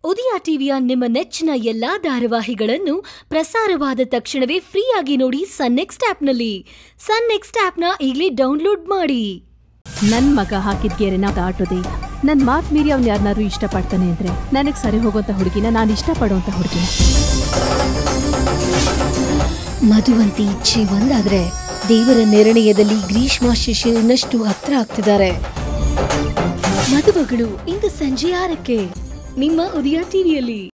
ಉದಯ ಟಿವಿಯ ನಿಮ್ಮ ನೆಚ್ಚಿನ ಎಲ್ಲಾ ಧಾರಾವಾಹಿಗಳನ್ನು ಪ್ರಸಾರವಾದ ತಕ್ಷಣವೇ ಫ್ರೀಯಾಗಿ ನೋಡಿ ಸನ್ ನೆಕ್ಸ್ಟ್ ಆಪ್ನಲ್ಲಿ ಸನ್ ನೆಕ್ಸ್ಟ್ ಆಪ್ನ ಈಗಲೇ ಡೌನ್ಲೋಡ್ ಮಾಡಿ ನನ್ ಮಗ ಹಾಕಿದ ಗೆರೆನ ದಾಟೋದೇ ಇಲ್ಲ ನನ್ ಮಾತ್ ಮೀರಿ ಅವ್ನ್ ಯಾರನ್ನಾರು ಇಷ್ಟಪಡ್ತಾನೆ ಅಂದ್ರೆ ನನಗ್ ಸರಿ ಹೋಗೋಂತ ಹುಡುಗಿನ ನಾನು ಇಷ್ಟಪಡುವಂತ ಹುಡುಗಿನ ಮಧುವಂತಿ ಇಚ್ಛೆ ಒಂದಾದ್ರೆ ದೇವರ ನಿರ್ಣಯದಲ್ಲಿ ಗ್ರೀಷ್ಮ ಶಿಶಿರನಷ್ಟು ಹತ್ರ ಆಗ್ತಿದ್ದಾರೆ ಮದುಮಗಳು ಇಂದು ಸಂಜೆ ಆರಕ್ಕೆ ನಿಮ್ಮ ಉದಯ ಟಿವಿಯಲ್ಲಿ